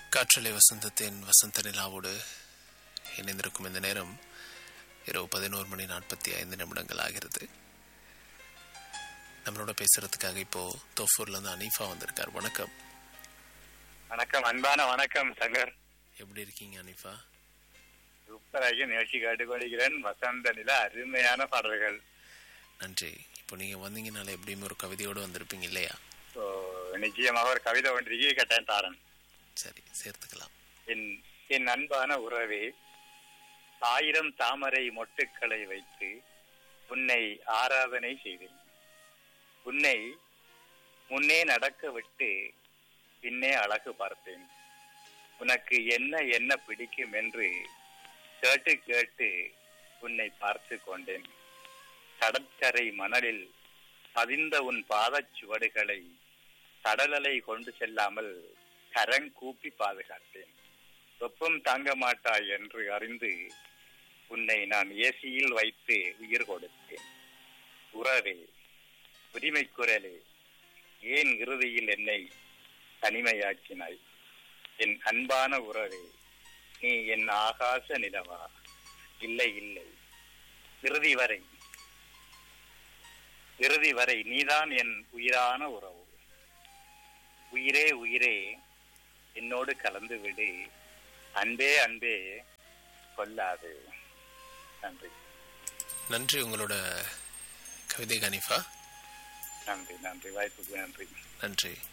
காற்றலை வசந்தத்தின் வசந்த நிலாவோடு இணைந்திருக்கும் இந்த நேரம் இரவு பதினோரு மணி நாற்பத்தி ஐந்து நிமிடங்கள் ஆகிறது நம்மளோட பேசுறதுக்காக இப்போ தோஃபூர்ல இருந்து அனீஃபா வந்திருக்கார் வணக்கம் வணக்கம் அன்பான வணக்கம் சங்கர் எப்படி இருக்கீங்க அனீஃபா சூப்பராகி நிகழ்ச்சி கேட்டுக்கொள்கிறேன் வசந்த நில அருமையான பாடல்கள் நன்றி இப்போ நீங்க வந்தீங்கனால எப்படியும் ஒரு கவிதையோடு வந்திருப்பீங்க இல்லையா So, நிச்சயமாக ஒரு கவிதை ஒன்றிற்கு கேட்டேன் தாரன் சரி சேர்த்துக்கலாம் என் என் அன்பான உறவே ஆயிரம் தாமரை மொட்டுக்களை வைத்து உன்னை ஆராதனை செய்தேன் உன்னை முன்னே நடக்க விட்டு பின்னே அழகு பார்த்தேன் உனக்கு என்ன என்ன பிடிக்கும் என்று கேட்டு கேட்டு உன்னை பார்த்து கொண்டேன் கடற்கரை மணலில் பதிந்த உன் பாதச் சுவடுகளை கடலலை கொண்டு செல்லாமல் கரங்கூப்பி பாதுகாத்தேன் வெப்பம் தாங்க மாட்டாய் என்று அறிந்து உன்னை நான் ஏசியில் வைத்து உயிர் கொடுத்தேன் உறவே உரிமை குரலே ஏன் இறுதியில் என்னை தனிமையாக்கினாய் என் அன்பான உறவே நீ என் ஆகாச நிலவா இல்லை இல்லை இறுதி வரை இறுதி வரை நீதான் என் உயிரான உறவு உயிரே உயிரே என்னோடு கலந்து விடு அன்பே அன்பே கொல்லாது நன்றி நன்றி உங்களோட கவிதை அனீஃபா நன்றி நன்றி வாய்ப்புக்கு நன்றி நன்றி